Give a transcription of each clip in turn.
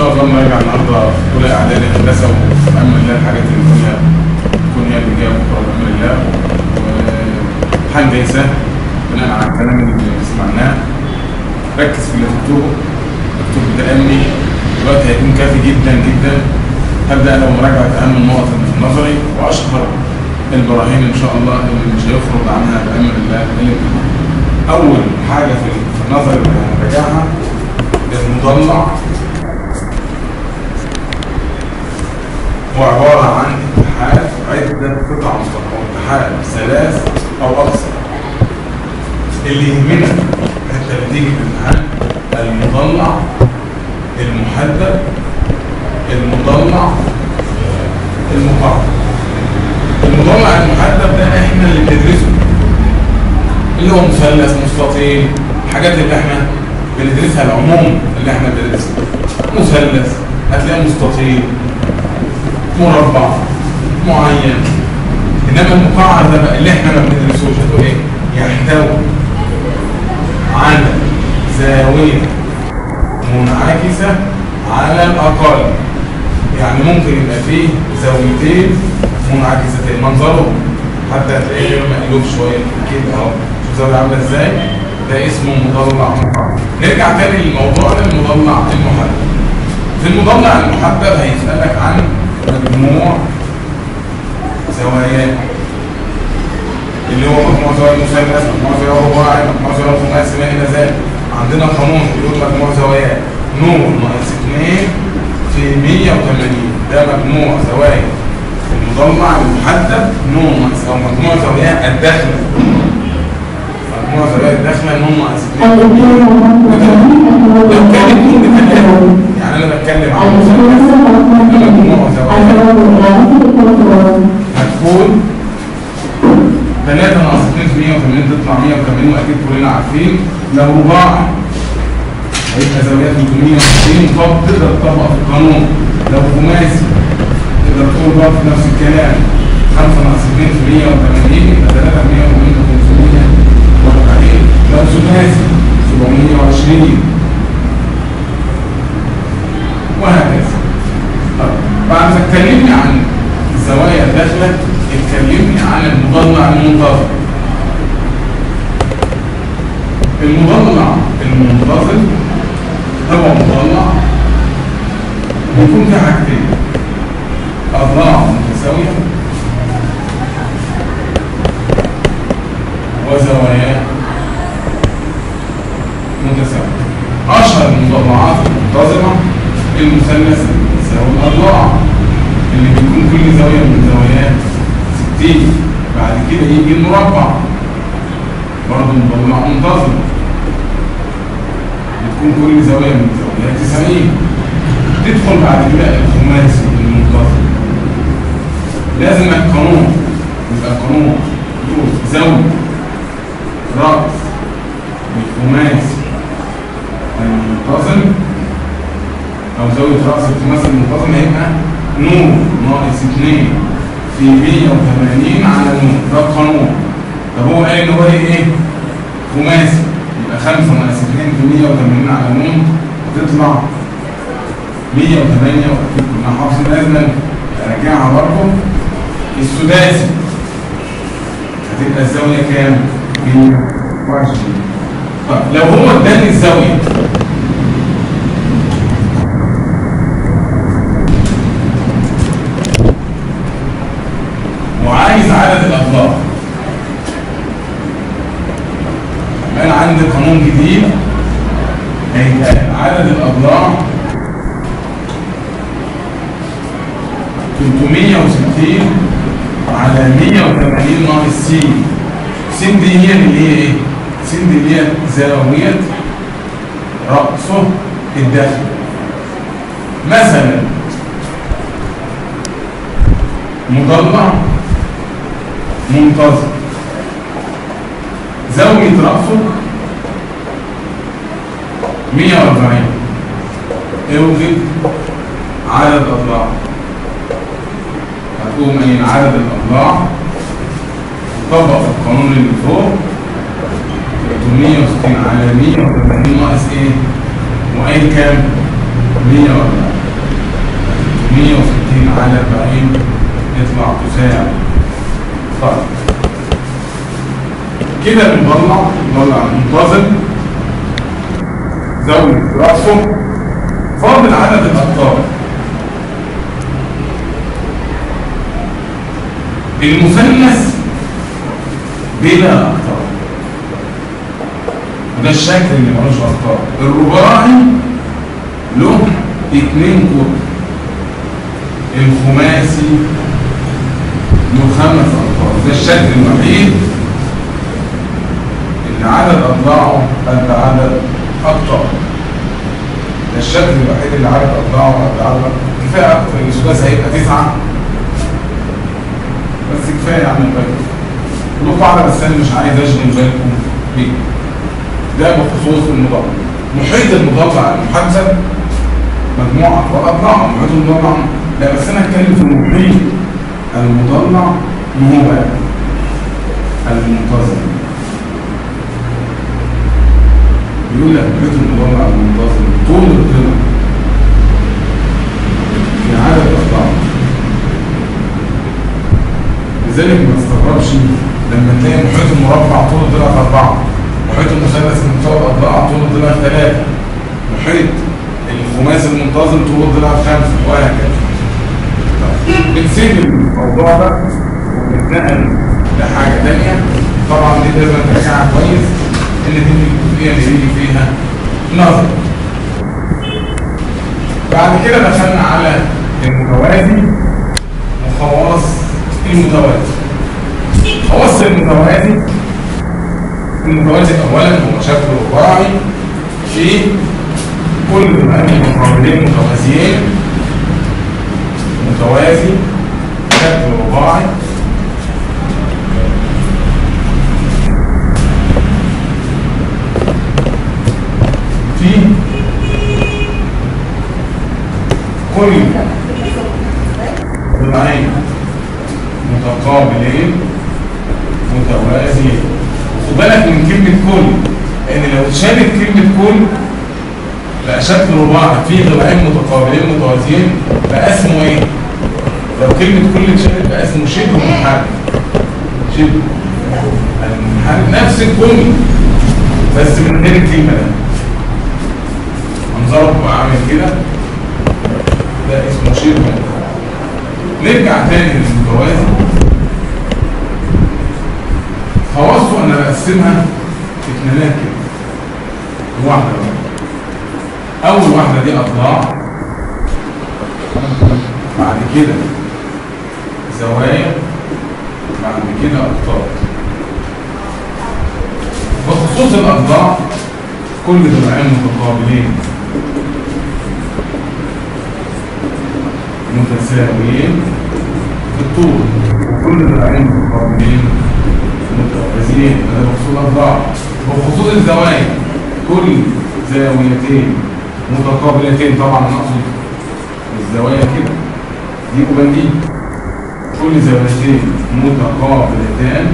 شاء الله نراجع النهارده اولى اعدادي هندسه وبامر الله الحاجات اللي كنا تكون هي اللي جايه بكره بامر الله وامتحان جاي سهل بناء على الكلام اللي سمعناه ركز في اللي تكتبه اكتب بتأني الوقت هيكون كافي جدا جدا هبدأ أنا بمراجعة أهم النقط اللي في النظري وأشهر البراهين إن شاء الله اللي مش هيخرج عنها بأمر الله الامتحان. أول حاجة في في النظري اللي هنراجعها المضلع هو عبارة عن اتحاد عدة قطع مستقيمة اتحاد ثلاث أو أكثر اللي يهمنا حتى اللي تيجي في الامتحان المضلع المحدد المضلع المقرر المضلع المحدد ده احنا اللي بندرسه اللي هو مثلث مستطيل الحاجات اللي احنا بندرسها العموم اللي احنا بندرسها مثلث هتلاقي مستطيل مربع معين انما المقعر ده بقى اللي احنا ما بندرسوش هتقول ايه يحتوي على زاويه منعكسه على الاقل يعني ممكن يبقى فيه زاويتين منعكستين منظره حتى هتلاقيه مقلوب شويه كده اهو شوف الزاويه عامله ازاي ده اسمه مضلع محدد نرجع تاني لموضوعنا المضلع المحدد في المضلع المحدد هيسألك عن مجموع زوايا اللي هو مجموع زوايا المثلث مجموع زوايا الرباعي مجموع زوايا الخماسي ما الى ذلك عندنا قانون بيقول مجموع زوايا نور ناقص 2 في 180 ده مجموع زوايا المضلع المحدد نور ناقص او مجموع زوايا الداخله مجموع زوايا الداخله نور ناقص 2 يعني انا بتكلم عن مثلث مجموع زوايا هتكون 3 ناقص 2 في 180 تطلع 180 واكيد كلنا عارفين لو رباعي هيبقى زاوية 360 طب تقدر تطبق في القانون لو خماسي تقدر تقول برضه نفس الكلام 5 ناقص 2 في 180 يبقى 3 180 540 لو ثلاثي 720 وهكذا طب بعد ما اتكلمنا عن الزوايا الداخلة اتكلمنا عن المضلع المنتظم المضلع المنتظم هو مضلع بيكون فيه حاجتين أضلاع متساوية وزوايا متساوية أشهر المضلعات المنتظمة المثلث ذوي الأضلاع اللي بيكون كل زاوية من زواياه 60 بعد كده يجي المربع برضه مضلع منتظم بتكون كل زاوية من زواياها 90 تدخل بعد كده الخماسي المنتظم لازم القانون يبقى القانون يقول زاوية رأس الخماسي المنتظم أو زاوية رأس الخماسي المنتظم هيبقى نور ناقص 2 في 180 على نور ده القانون طب هو قال ان هو ايه خماسي يبقى 5 ناقص 2 في 180 على نون تطلع 108 واكيد كنا حافظين لازم ارجعها برضه السداسي هتبقى الزاويه كام؟ 120 طب لو هو اداني الزاويه وعايز عدد الاضلاع انا عندي قانون جديد هيبقى عدد الاضلاع 360 على 180 ناقص س س دي هي اللي هي ايه؟ س دي اللي هي زاوية رأسه الداخل مثلا مضلع منتظم زاوية رأسه 140 اوجد عدد أضلاع هتقوم قايل عدد الأضلاع طبق القانون اللي فوق 360 على 180 ناقص ايه؟ وقايل كام؟ 100 ولا 160 على 40 يطلع تساوي طيب كده بنطلع بنطلع المنتظم زاوية رأسه فاضل عدد الأقطار المثلث بلا أقطار وده الشكل اللي ملوش أقطار الرباعي له اتنين قطر الخماسي له خمس أقطار ده الشكل الوحيد اللي عدد أضلاعه قد عدد أقطار ده الشكل الوحيد اللي عدد أضلاعه قد عدد كفاية أكتر الثلاثي هيبقى تسعة بس كفاية عن بالكم له قاعدة بس أنا مش عايز أشغل بالكم بيه ده بخصوص المضلع محيط المضلع المحدد مجموعة وأضلاع محيط المضلع لا بس أنا أتكلم في محيط المضلع ما هو بقى المنتظم يقول لك محيط المضلع المنتظم طول الضلع في عدد أضلاع لذلك ما تستغربش لما تلاقي محيط المربع طول الضلع أربعة محيط المثلث المساوي أضلاع طول الضلع ثلاثة محيط الخماسي المنتظم طول الضلع خمسة وهكذا بنسيب الموضوع ده وبنتنقل لحاجة تانية طبعا دي لازم ترجعها كويس ان دي الجزئية اللي بيجي فيها نظر بعد كده دخلنا على المتوازي وخواص المتوازي خواص المتوازي المتوازي اولا هو شكل رباعي في كل مقامين مقابلين متوازيين متوازي شكل رباعي في كل ضلعين متقابلين متوازيين خد بالك من كلمة كل ان لو اتشالت كلمة كل بقى شكل رباعي فيه ضلعين متقابلين متوازيين بقى اسمه ايه؟ لو كلمة كل اتشالت بقى اسمه شبه منحرف شبه المنحرف نفس الكل بس من غير الكلمة ده منظره عامل كده ده اسمه شبه منحرف نرجع تاني للمتوازي خواصه انا بقسمها اتنينات كده واحدة واحدة اول واحدة دي اضلاع بعد كده زوايا بعد كده اقطار بخصوص الاضلاع كل ضلعين متقابلين متساويين في الطول وكل ضلعين متقابلين متوازيين هذا بخصوص الاضلاع بخصوص الزوايا كل زاويتين متقابلتين طبعا نقصد الزوايا كده دي بندين كل زاويتين متقابلتان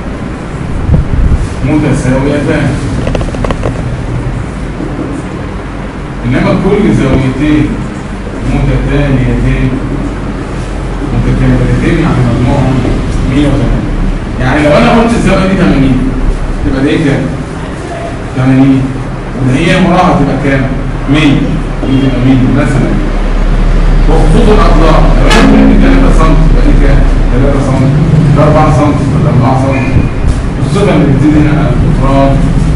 متساويتان انما كل زاويتين متتاليتين متكاملتين يعني مجموعهم 180 يعني لو انا قلت الزاويه دي 80 تبقى دي كام 80 اللي هي وراها تبقى كام 100 تبقى 100 مثلا وخطوط الاضلاع لو انا قلت 3 سم تبقى دي كام 3 سم ده 4 سم ولا 4 سم الصفه اللي بتزيد هنا القطران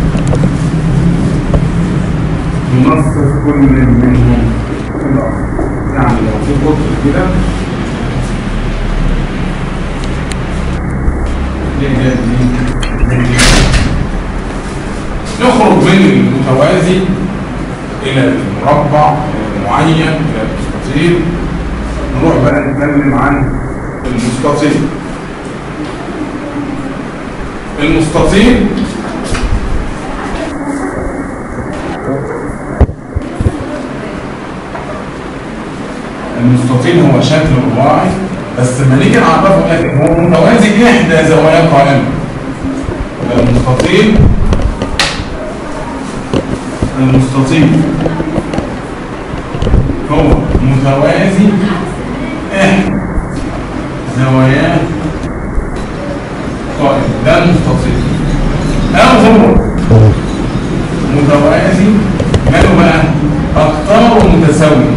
بنصف كل منهم في الارض يعني لو في قطر كده نخرج من المتوازي الى المربع الى المعين الى المستطيل نروح بقى نتكلم عن المستطيل المستطيل المستطيل هو شكل رباعي بس لما نيجي نعرفه لكن هو متوازي احدى زوايا قائمه المستطيل المستطيل هو متوازي احدى زواياه قائم ده المستطيل او هو متوازي ماله بقى اقطاره متساويه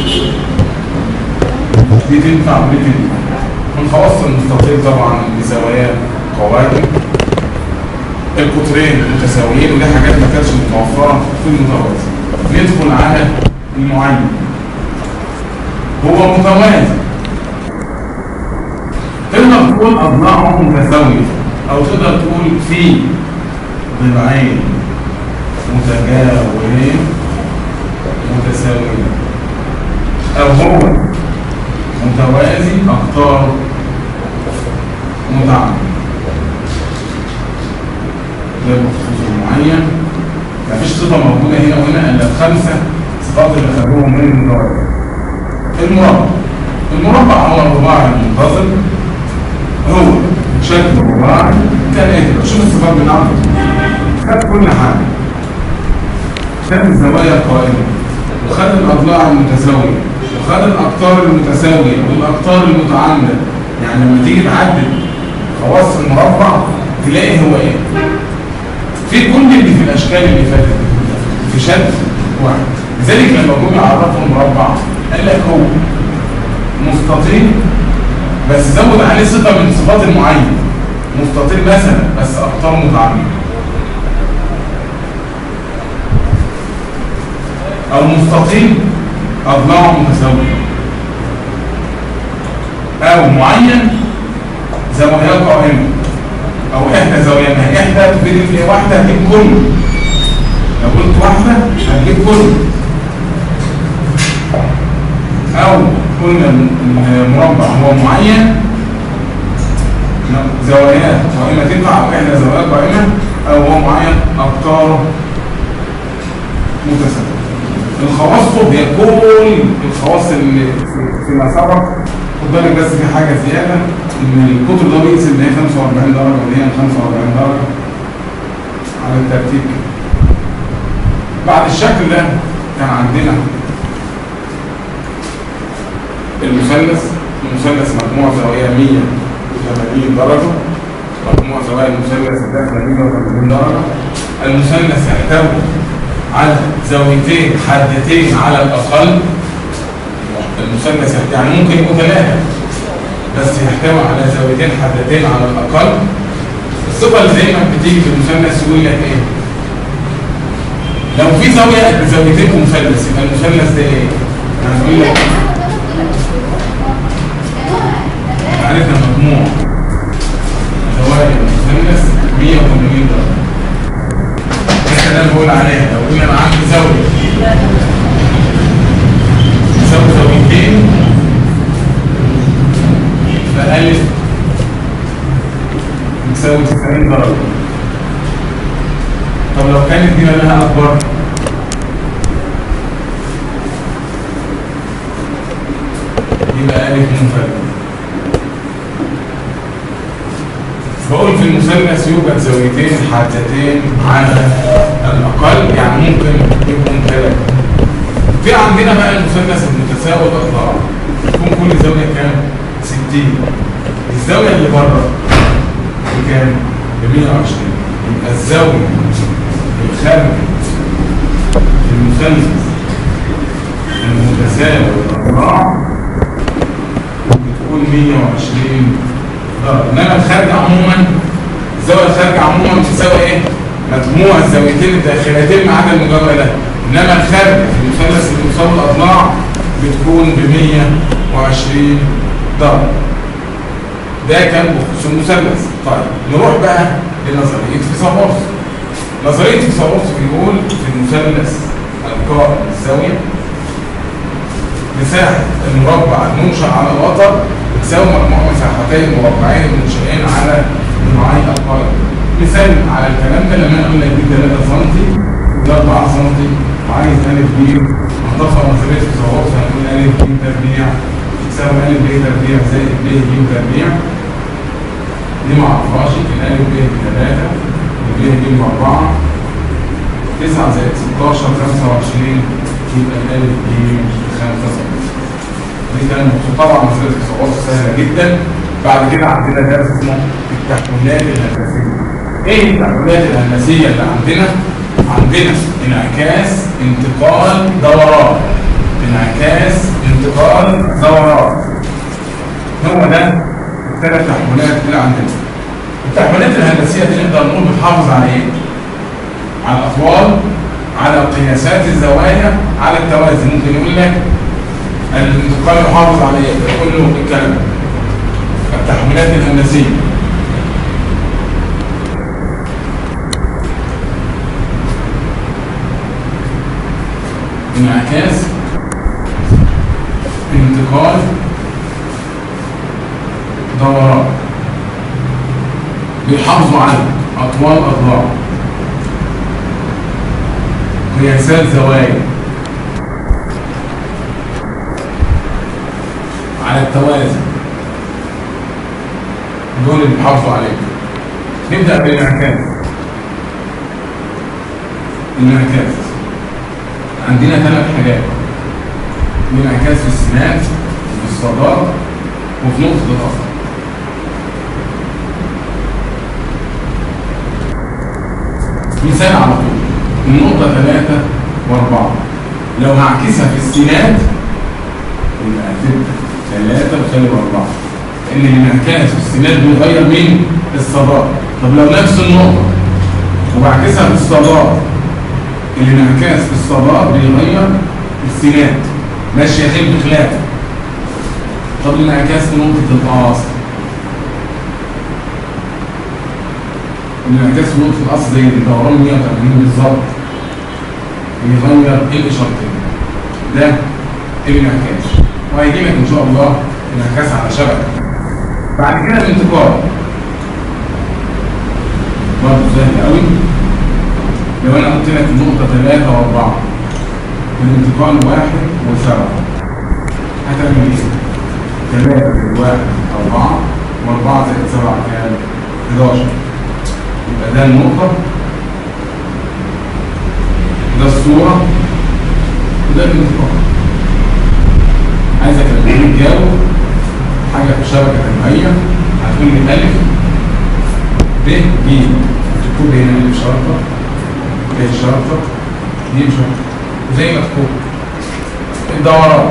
دي تنفع ودي تنفع من خواص المستطيل طبعا بزوايا قوائم القطرين متساويين ودي حاجات ما كانتش متوفره في المتوازي ندخل على المعين هو متوازي تقدر تقول اضلاعه متساويه او تقدر تقول في ضلعين متجاورين متساويين او هو متوازي اقطار متعامل ده بخصوص معين مفيش صفه موجوده هنا وهنا الا الخمسه صفات اللي خدوهم من المربع المربع المربع هو الرباعي المنتظم هو شكل رباعي كالاتي شوف الصفات بتاعته خد كل حاجه خد الزوايا القائمه وخد الاضلاع المتساويه وخد الاقطار المتساويه والاقطار المتعامده يعني لما تيجي تعدل خواص المربع تلاقي هو ايه في كل اللي في الاشكال اللي فاتت في شد واحد لذلك لما جم يعرفوا المربع قال لك هو مستطيل بس زود عليه صفه من صفات المعين مستطيل مثلا بس اقطار متعامده او مستطيل اضلاعه متساويه او معين زواياه قائمه او احدى زوايا ما هي احدى تفيد في واحده هتجيب كله لو قلت واحده هتجيب كله او قلنا المربع هو معين زواياه قائمه تنفع او احدى زواياه قائمه او هو معين اقطاره متساويه الخواص هي كل الخواص اللي في- فيما سبق خد بالك بس في حاجه زياده ان القطر ده بيقيس ان هي 45 درجه وان هي 45 درجه على الترتيب كده. بعد الشكل ده كان عندنا المثلث المثلث مجموع زوايا 180 درجه مجموع زوايا المثلث الداخلي 180 درجه المثلث يحتوي على زاويتين حادتين على الاقل المثلث يعني ممكن يبقوا ثلاثه بس يحتوي على زاويتين حادتين على الاقل الصفه اللي دايما بتيجي في المثلث يقول لك ايه لو في زاويه قد زاويتين في مثلث يبقى المثلث ده ايه؟ يعني يقول لك عرفنا مجموع زوايا المثلث 180 درجه ده اللي انا بقول عليها لو قلنا انا عندي زاويه تساوي زاويتين فألف تساوي 90 درجة طب لو كانت دي لها أكبر يبقى ألف منفرد بقول في المثلث يوجد زاويتين حادتين على الأقل يعني ممكن يكون ثلاثة في عندنا بقى المثلث المتساوي الأضلاع تكون كل زاوية كام؟ 60 الزاوية اللي بره بكام؟ ب 120 يبقى الزاوية الخارج المثلث المتساوي الأضلاع بتكون 120 درجة انما الخارج عموما الزاوية الخارج عموما بتساوي ايه؟ مجموع الزاويتين الداخليتين ما عدا المجاورة ده انما الخارج في المثلث المساوي الاضلاع بتكون ب 120 درجة ده كان بخصوص المثلث طيب نروح بقى لنظرية فيثاغورس نظرية فيثاغورس بيقول في المثلث القائم الزاوية مساحة المربع المنشأ على الوتر بتساوي مجموع مساحتي المربعين المنشئين على ضلعي القائم مثال على الكلام ده لما اقول لك دي 3 سم وده 4 سم وعايز الف ب هنضفها نظريه فيثاغورس هنقول الف ب تربيع تساوي الف ب تربيع زائد ب ج تربيع دي ما اعرفهاش الالف ب ب 3 وب ج ب 4 9 زائد 16 25 يبقى الالف دي خمسة سم دي كان مقصود طبعا مسألة الخطوات سهلة جدا بعد كده عندنا درس اسمه التحويلات الهندسية ايه التحويلات الهندسية اللي عندنا؟ عندنا انعكاس انتقال دوران انعكاس انتقال دوران هو ده الثلاث تحويلات اللي عندنا التحويلات الهندسية دي نقدر نقول بتحافظ على ايه؟ على الأطوال على قياسات الزوايا على التوازي ممكن يقول لك الانتقال يحافظ على ايه؟ يقول له الكلام التحويلات الهندسية انعكاس انتقال دوران بيحافظوا على أطوال أضلاع قياسات زوايا على التوازن دول اللي بيحافظوا عليه نبدأ بالانعكاس الانعكاس عندنا ثلاث حاجات الانعكاس في السمات وفي الصدار وفي نقطة الأصل مثال على طول النقطة ثلاثة وأربعة لو هعكسها في السينات يبقى هتبقى ثلاثة وسالب أربعة لأن الانعكاس في السينات بيغير مين؟ الصدار طب لو نفس النقطة وبعكسها في الصدار الانعكاس في الصدار بيغير السينات ماشية خيل بخلاف طب الانعكاس في نقطة الأصل الانعكاس في نقطة الأصل زي الدوران 180 بالظبط بيغير الإشارتين ده الانعكاس وهيجي لك إن شاء الله انعكاس على شبكة بعد كده الانتقال برضه سهل قوي لو أنا قلت لك النقطة 3 و4 الانتقال واحد وسبعة هتعمل ايه؟ 3 زائد 1 4 و4 زائد 7 كام؟ 11 يبقى ده النقطة ده الصورة وده الانتقال عايزك لما تجاوب حاجة في شبكة المية هتقول لي ألف ب ج تكتب هنا ألف شرطة ب شرطة ج شرطة زي ما تكون الدوران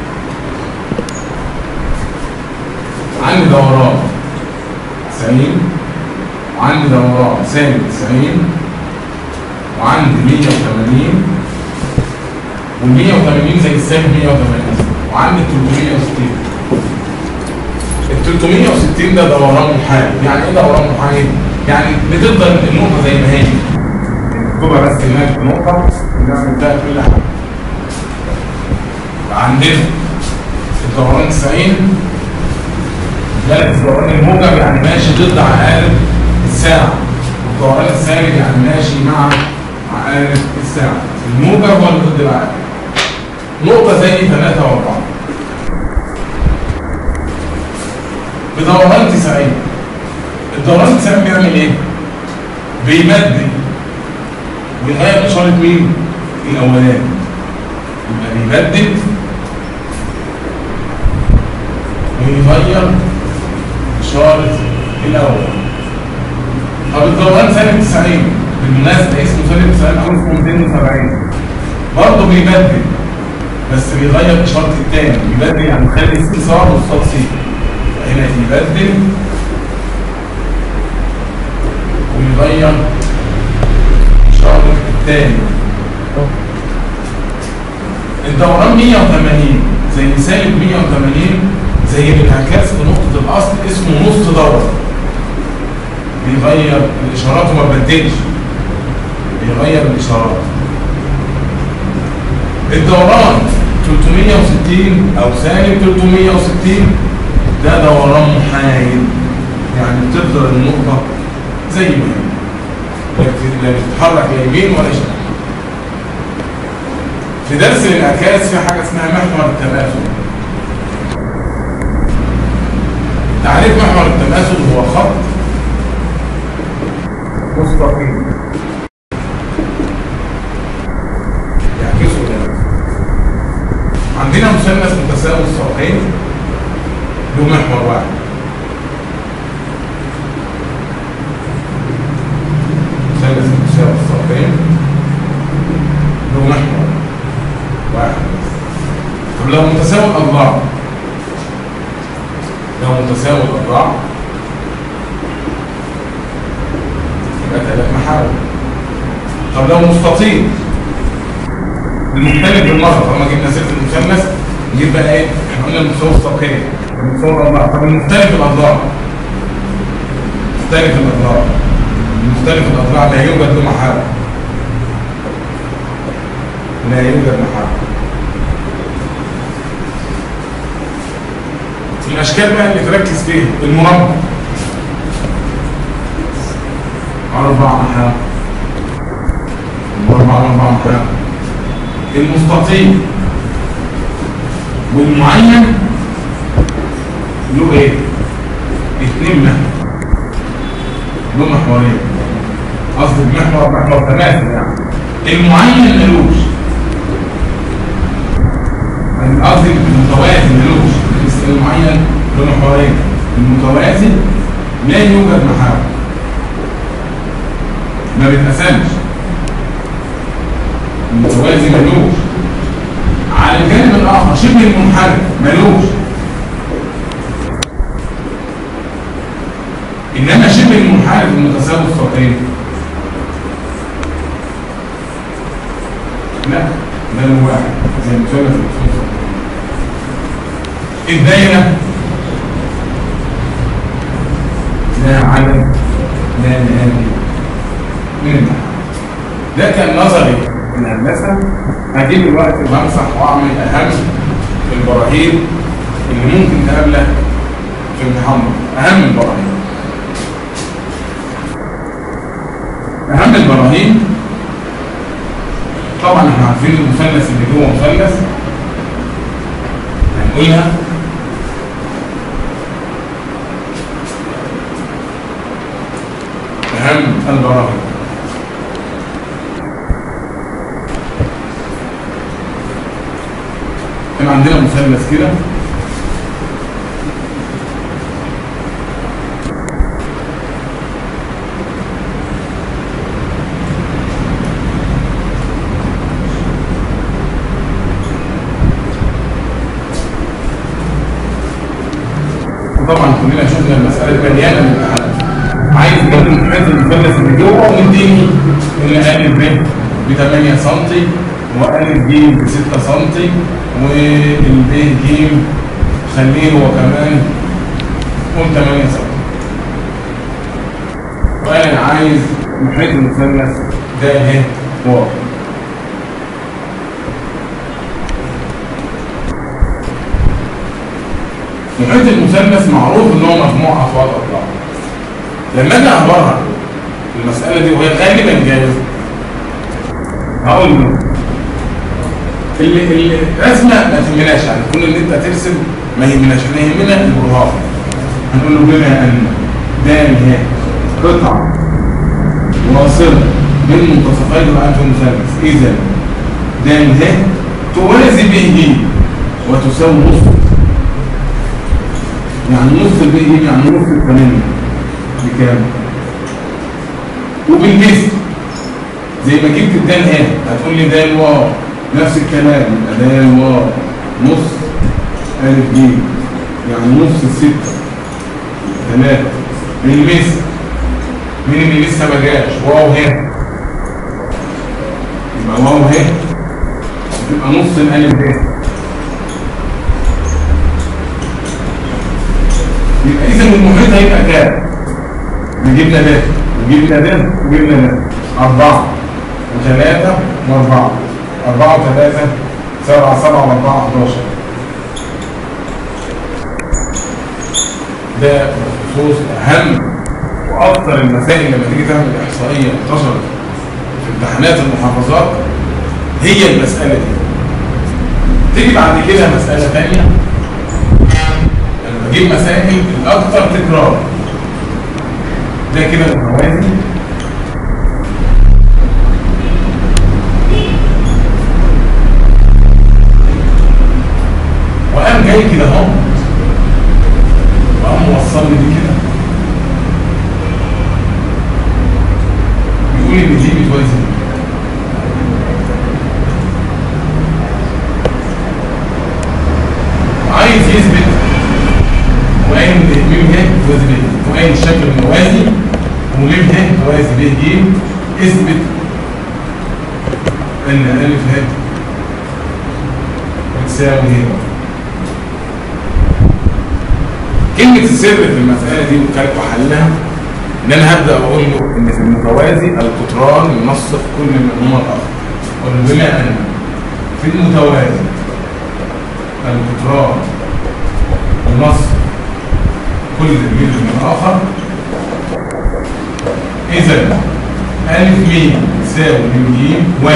عندي دوران 90 وعندي دوران سالب 90 وعندي 180 وال 180 زي السالب 180 وعندي 360 ال 360 ده دوران محايد يعني ايه دوران محايد؟ يعني بتفضل النقطة زي ما هي نكتبها بس هناك نقطة ونعمل بقى كل حاجة عندنا الدوران 90 لا الدوران الموجب يعني ماشي ضد عقارب الساعة والدوران السالب يعني ماشي مع عقارب الساعة الموجب هو اللي ضد العقارب نقطة زي 3 و4 بدوران 90 الدوران 90 بيعمل ايه؟ بيمد ويغير إشارة مين؟ الأولاني يبقى بيبدل ويغير إشارة الأول طب الدوران سالب 90 بالمناسبة اسمه سالب 90 أو اسمه 270 برضه بيبدل بس بيغير إشارة التاني بيبدل يعني مخلي السين صاد والصاد سين هنا يبدل ويغير إشارة التاني الدوران 180 زي سالب 180 زي الانعكاس في نقطة الأصل اسمه نص دورة بيغير الإشارات وما بدلش بيغير الإشارات الدوران 360 أو سالب 360 ده دوران محايد يعني بتفضل النقطة زي ما هي لا بتتحرك لا يمين ولا شمال في درس الانعكاس في حاجة اسمها محور التماثل تعريف محور التماثل هو خط مستقيم يعكسه ده عندنا مثلث متساوي الساقين له محور واحد مثلث متساوي الساقين له محور واحد طب لو متساوي الاضلاع لو متساوي الاضلاع يبقى ثلاث محاور طب لو مستطيل المختلف بالمره طالما جبنا سيره المثلث نجيب بقى ايه احنا قلنا المستوى السطحيه المستوى الاضلاع طب المختلف الاضلاع مختلف الاضلاع المختلف الاضلاع لا يوجد له محاور لا يوجد محاور الاشكال بقى اللي تركز فيها المربع اربع محاور المربع اربع محاور المستطيل والمعين له ايه اثنين محور له محورين قصدي المحور محور ثلاثه يعني المعين ملوش قصدي المتوازي ملوش المعين له محورين المتوازي لا يوجد محاور ما بيتقسمش المتوازي ملوش على الجانب الاخر شبه المنحرف ملوش انما شبه المنحرف المتساوي الساقين لا ده له واحد زي المثلث المتساوي الدايره لا عدد لا نهائي من المحاور ده كان نظري من الهندسه هجيب الوقت وهمسح واعمل اهم البراهين اللي ممكن تقابلك في الامتحان اهم البراهين اهم البراهين طبعا احنا عارفين المثلث اللي جوه مثلث هنقولها اهم البراهين كان عندنا مثلث كده وطبعا كلنا شفنا المسألة مليانة من التحدي عايز نجيب المحيط المثلث اللي جوه ومديني اللي ألف ب ب 8 سم وألف ج ب 6 سم والب ج خليه هو كمان قول 8 سم وقال انا عايز محيط المثلث ده اهي واو محيط المثلث معروف ان هو مجموع اطوال اطلاق لما اجي اعبرها المساله دي وهي غالبا جاهزه هقول له اللي الرسمه ما تهمناش يعني كل اللي انت ترسم ما يهمناش احنا يهمنا البرهان هنقول له بما ان ده هي قطعه واصله من منتصفي العالم المثلث اذا ده هي توازي به وتساوي نص يعني نص البي يعني نص الثمانية بكام وبالجسم زي ما جبت الدال هنا هتقول لي دال واو نفس الكلام يبقى دال واو نص ألف ج يعني نص الستة ثلاثة بالمثل مين اللي لسه ما جاش واو هنا يبقى واو هنا يبقى نص الألف هنا يبقى اذا المحيط هيبقى كام جبنا ده وجبنا ده وجبنا ده أربعة وثلاثة وأربعة أربعة وثلاثة سبعة سبعة وأربعة 11 ده بخصوص أهم وأكثر المسائل لما تيجي تعمل إحصائية انتشرت في امتحانات المحافظات هي المسألة دي تيجي بعد كده مسألة ثانية بجيب مسائل الاكثر تكرار ده كده الموازي ب ج اثبت ان الف ه بتساوي ه كلمة السر في المسألة دي وكانت وحلها ان انا هبدأ اقول له ان في المتوازي القطران ينصف كل منهما الاخر اقول له بما ان في المتوازي القطران ينصف كل جزء من الاخر اذا الف ميم تساوي م ج و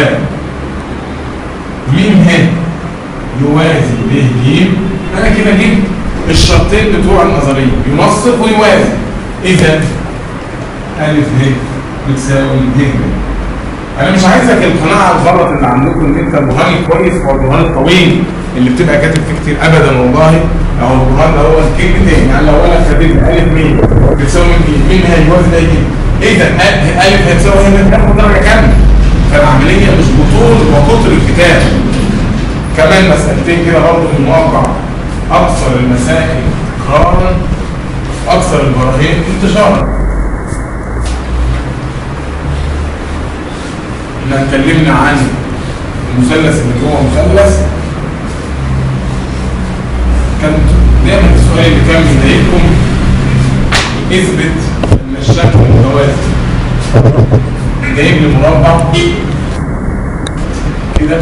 ميم ه يوازي ب ج انا كده جبت الشرطين بتوع النظريه ينصف ويوازي اذا الف ه بتساوي ج انا مش عايزك القناعه الغلط اللي عندكم ان انت البرهان الكويس هو البرهان الطويل اللي بتبقى كاتب فيه كتير ابدا والله او البرهان ده هو كلمتين يعني لو انا كاتب الف ميم بتساوي ج مين هيوازي ده ج اذا الف هتساوي هنا تاخد درجه كامله فالعمليه مش بطول وقطر الكتاب كمان مسألتين كده برضه في المواقع أكثر المسائل تكرارا أكثر البراهين انتشارا احنا اتكلمنا عن المثلث اللي جوه مثلث كان دايما السؤال اللي كان بيضايقكم اثبت ان الشكل متوازي جايب لي مربع كده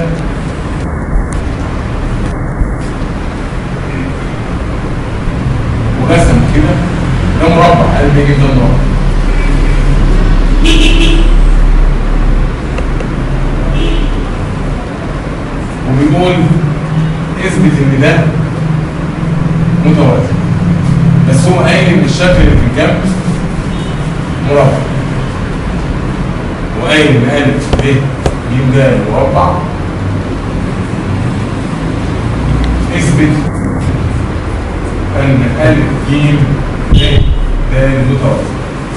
ورسم كده ده مربع قال بيجيب ده مربع وبيقول اثبت ان ده متوازي بس هو قايل ان الشكل اللي في الجنب مربع وقايل ان الف ب ج د مربع اثبت ان الف ج د د متوازي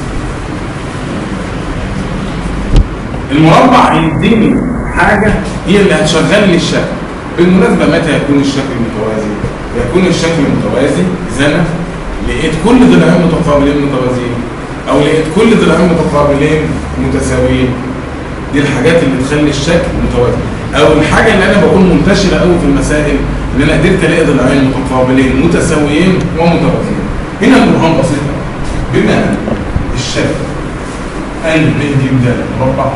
المربع يديني حاجة هي اللي هتشغل لي الشكل بالمناسبة متى يكون الشكل متوازي يكون الشكل متوازي إذا أنا لقيت كل ضلعين متقابلين متوازيين أو لقيت كل ضلعين متقابلين متساويين دي الحاجات اللي تخلي الشكل متوازي أو الحاجة اللي أنا بكون منتشرة قوي في المسائل إن أنا قدرت ألاقي ضلعين متقابلين متساويين ومتوازيين هنا البرهان بسيط بما أن الشكل أن ب ج د مربع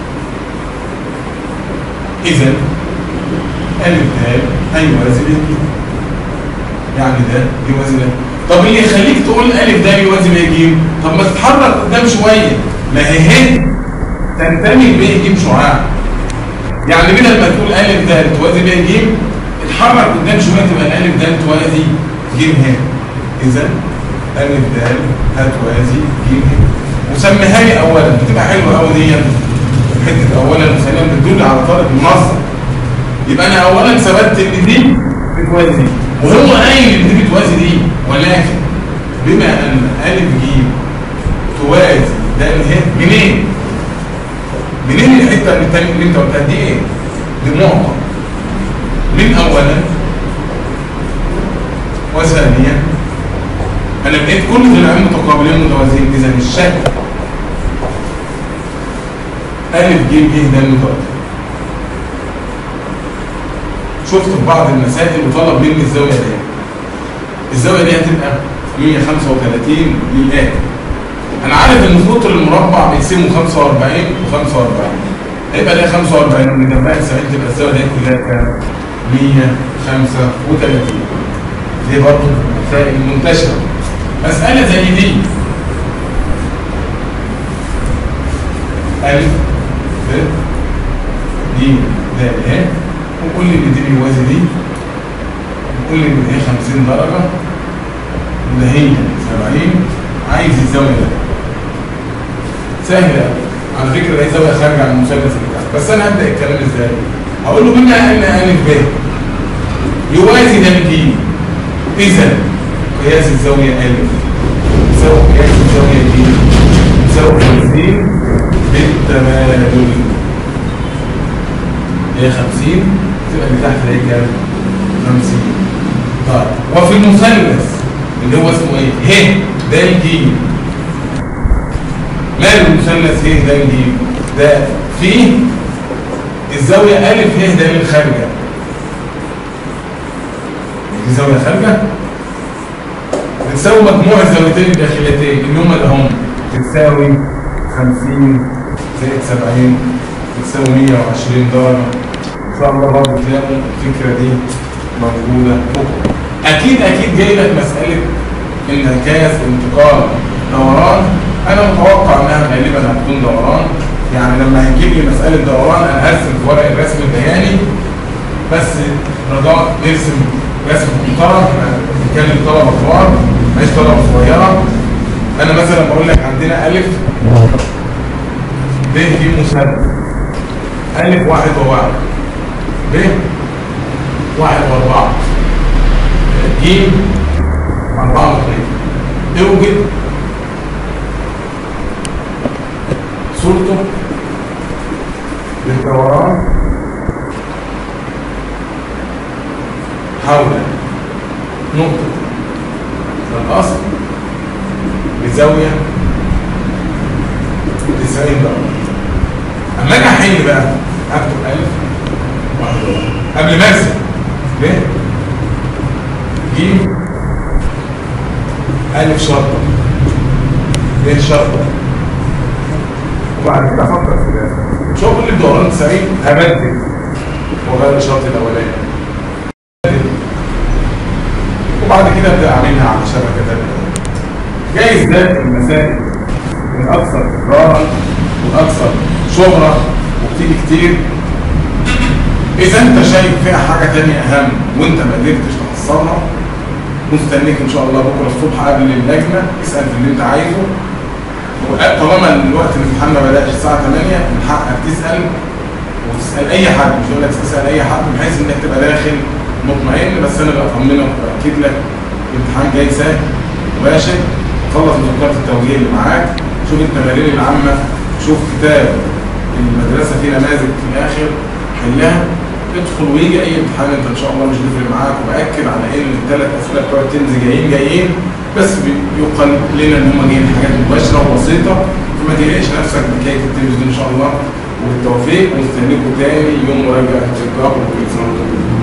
إذا ألف د هيوازي ب يعني ده يوازي ده طب اللي يخليك تقول ألف ده يوازي ب ج طب ما تتحرك قدام شوية ما هي ه تنتمي ب ج شعاع يعني بدل ما تقول ألف ده توازي ب ج اتحرك قدام شوية تبقى الألف ده توازي ج ه إذا ألف د هتوازي ج ه وسميها لي أولا بتبقى حلوة أوي دي حته اولا وثانيا بتدل على طالب منظم يبقى انا اولا ثبت ان دي بتوازي وهو قايل ان دي بتوازي دي ولكن بما ان الف ج توازي ده هي منين؟ منين الحته اللي التانية اللي انت قلتها دي ايه؟ دي نقطه من اولا وثانيا انا لقيت كل ضلعين متقابلين متوازيين اذا الشكل ألف ج ج ده المتوازي شفت في بعض المسائل وطلب مني الزاوية دي الزاوية دي هتبقى 135 للآن أنا عارف إن قطر المربع بيقسمه 45 و45 هيبقى ده 45 ومن جنبها 70 تبقى الزاوية دي كلها كام؟ 135 دي برضه مسائل منتشرة مسألة زي دي ألف ب ج د ه وقول لي ان دي بيوازي دي وقول لي ان هي 50 درجة وده هي 70 عايز الزاوية ده سهلة على فكرة ده زاوية خارجة عن المثلث اللي تحت بس انا هبدأ الكلام ازاي؟ هقول له بما ان ألف ب يوازي ده ج إذا قياس الزاوية ألف يساوي قياس الزاوية ج يساوي 50 بالتبادل هي 50 تبقى اللي تحت هي كام 50 طيب وفي المثلث اللي هو اسمه ايه ه د ج مال المثلث ه د ج ده فيه الزاوية أ ه د الخارجة دي زاوية خارجة بتساوي مجموع الزاويتين الداخليتين اللي هما اللي هم بتساوي 50 زائد 70 بتساوي 120 درجة إن شاء الله برضه تلاقوا الفكرة دي موجودة بكرة أكيد أكيد جاي لك مسألة انعكاس انتقال دوران أنا متوقع إنها غالبا هتكون دوران يعني لما هيجيب لي مسألة دوران أنا هرسم في ورق الرسم البياني بس رجاء نرسم رسم محترم بنتكلم طلبة كبار مش طلبة صغيرة أنا مثلا بقول لك عندنا ألف ب ج مثلث ألف واحد وواحد ب واحد وأربعة ج أربعة واثنين اوجد صورته للدوران حول نقطة الأصل بزاوية 90 درجة أما أجي أحل بقى أكتب ألف واحد واحد قبل ما أرسم ليه؟ ج ألف شرطة ليه شرطة وبعد كده أفكر في ده شغل الدوران 90 هبدل وغير الشرط الأولاني وبعد كده ابدا اعملها على شبكه ثانيه جايز ده المسائل الاكثر تكرارا والاكثر شهره وبتيجي كتير اذا انت شايف فيها حاجه ثانيه اهم وانت ما قدرتش تحصلها مستنيك ان شاء الله بكره الصبح قبل اللجنه اسال في اللي انت عايزه طالما الوقت الامتحان ما بداش الساعه 8 من حقك تسال وتسال اي حد مش هقول لك تسال اي حد بحيث انك تبقى داخل مطمئن بس انا بطمنك وباكد لك الامتحان جاي سهل مباشر خلص مذكره التوجيه اللي معاك شوف التمارين العامه شوف كتاب المدرسه فيه نماذج في الاخر حلها ادخل ويجي اي امتحان انت ان شاء الله مش هتفرق معاك وباكد على ان الثلاث اسئله بتوع التنز جايين جايين بس يقال لنا ان هم جايين حاجات مباشره وبسيطه فما تقلقش نفسك بحكايه التنز دي ان شاء الله وبالتوفيق ومستنيكم تاني يوم مراجعه التجاره وكل سنه وانتم